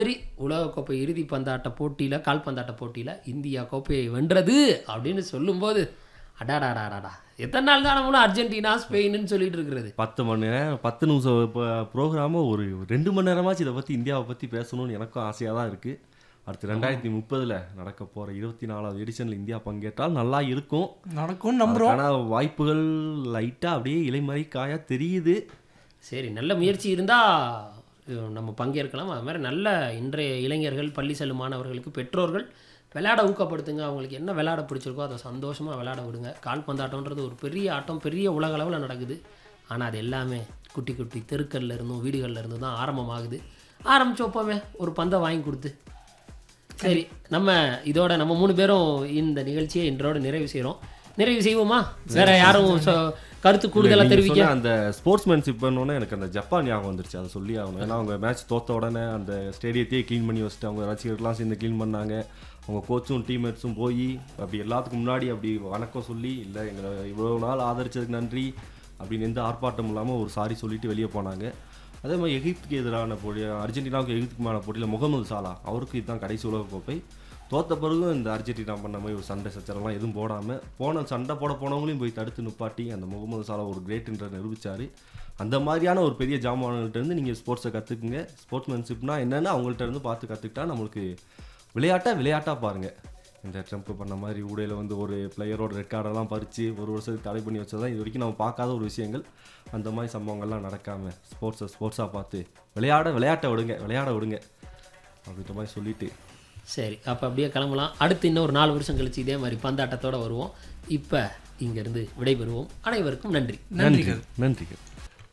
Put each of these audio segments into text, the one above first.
சரி உலகக்கோப்பை இறுதி பந்தாட்ட போட்டியில் கால்பந்தாட்ட போட்டியில் இந்தியா கோப்பையை வென்றது அப்படின்னு சொல்லும்போது அடாடாடாடாடா எத்தனை நாள் தான் நம்மளும் அர்ஜென்டினா ஸ்பெயின்னு சொல்லிட்டு இருக்கிறது பத்து மணி நேரம் பத்து நிமிஷம் இப்போ ப்ரோக்ராமு ஒரு ரெண்டு மணி நேரமாச்சு இதை பற்றி இந்தியாவை பற்றி பேசணும்னு எனக்கும் ஆசையாக தான் இருக்குது அடுத்து ரெண்டாயிரத்தி முப்பதில் நடக்க போகிற இருபத்தி நாலாவது எடிஷனில் இந்தியா பங்கேற்றால் நல்லா இருக்கும் நடக்கும்னு நம்புறோம் ஆனால் வாய்ப்புகள் லைட்டாக அப்படியே இலைமறை காயா தெரியுது சரி நல்ல முயற்சி இருந்தால் நம்ம பங்கேற்கலாம் அது மாதிரி நல்ல இன்றைய இளைஞர்கள் பள்ளி செல்லும் மாணவர்களுக்கு பெற்றோர்கள் விளையாட ஊக்கப்படுத்துங்க அவங்களுக்கு என்ன விளையாட பிடிச்சிருக்கோ அதை சந்தோஷமாக விளையாட விடுங்க கால்பந்தாட்டம்ன்றது ஒரு பெரிய ஆட்டம் பெரிய உலக அளவில் நடக்குது ஆனால் அது எல்லாமே குட்டி குட்டி தெருக்கல்ல இருந்தும் வீடுகளில் இருந்தும் தான் ஆரம்பமாகுது ஆரம்பிச்சு வைப்போமே ஒரு பந்தை வாங்கி கொடுத்து சரி நம்ம இதோட நம்ம மூணு பேரும் இந்த நிகழ்ச்சியை இன்றோட நிறைவு செய்கிறோம் நிறைவு செய்வோமா வேற யாரும் சொ- கருத்து கூடுதலாக நீங்க தெரிவிக்க சொன்ன அந்த ஸ்போர்ட்ஸ்மேன்ஷிப்னு எனக்கு அந்த ஜப்பான் ஞாபகம் வந்துருச்சு அதை சொல்லி ஆகணும் ஏன்னா அவங்க மேட்ச் தோத்த உடனே அந்த ஸ்டேடியத்தையே க்ளீன் பண்ணி வச்சுட்டு அவங்க ரசிகர்கள்லாம் சேர்ந்து க்ளீன் பண்ணாங்க அவங்க கோச்சும் டீம்மேட்ஸும் போய் அப்படி எல்லாத்துக்கும் முன்னாடி அப்படி வணக்கம் சொல்லி இல்லை எங்களை இவ்வளோ நாள் ஆதரிச்சதுக்கு நன்றி அப்படின்னு எந்த ஆர்ப்பாட்டம் இல்லாமல் ஒரு சாரி சொல்லிட்டு வெளியே போனாங்க அதே மாதிரி எகிப்துக்கு எதிரான போட்டி அர்ஜென்டினாவுக்கு எகிப்துக்குமான போட்டியில் முகமது சாலா அவருக்கு இதுதான் கடைசி உலகக்கோப்பை தோத்த பிறகும் இந்த அர்ஜென்டினா பண்ண மாதிரி ஒரு சண்டை சச்சரவுலாம் எதுவும் போடாமல் போன சண்டை போட போனவங்களையும் போய் தடுத்து நிப்பாட்டி அந்த முகமது சாலா ஒரு கிரேட்ன்ற நிரூபிச்சாரு அந்த மாதிரியான ஒரு பெரிய ஜாமான்கள்ட்ட இருந்து நீங்கள் ஸ்போர்ட்ஸை கற்றுக்குங்க ஸ்போர்ட்ஸ்மேன்ஷிப்னா என்னன்னு அவங்கள்ட்ட இருந்து பார்த்து கற்றுக்கிட்டா நம்மளுக்கு விளையாட்டை விளையாட்டாக பாருங்கள் இந்த ட்ரம்ப் பண்ண மாதிரி ஊடையில் வந்து ஒரு பிளேயரோட ரெட் கார்டெல்லாம் பறித்து ஒரு வருஷத்துக்கு தடை பண்ணி வச்சதான் இது வரைக்கும் நம்ம பார்க்காத ஒரு விஷயங்கள் அந்த மாதிரி சம்பவங்கள்லாம் நடக்காமல் ஸ்போர்ட்ஸை ஸ்போர்ட்ஸாக பார்த்து விளையாட விளையாட்டை விடுங்க விளையாட விடுங்க அப்படின்ற மாதிரி சொல்லிட்டு சரி அப்போ அப்படியே கிளம்பலாம் அடுத்து இன்னும் ஒரு நாலு வருஷம் கழிச்சு இதே மாதிரி பந்தாட்டத்தோட வருவோம் இப்போ இங்கேருந்து விடைபெறுவோம் அனைவருக்கும் நன்றி நன்றிகள் நன்றிகள்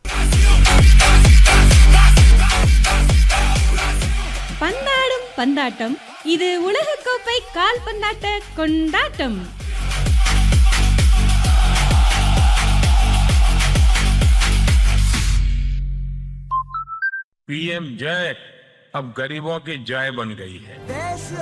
பந்தாடும் பந்தாட்டம் இது உலகக்கோப்பை கால்பந்தாட்ட கொண்டாட்டம் पीएम जय अब गरीबों की जय बन गई है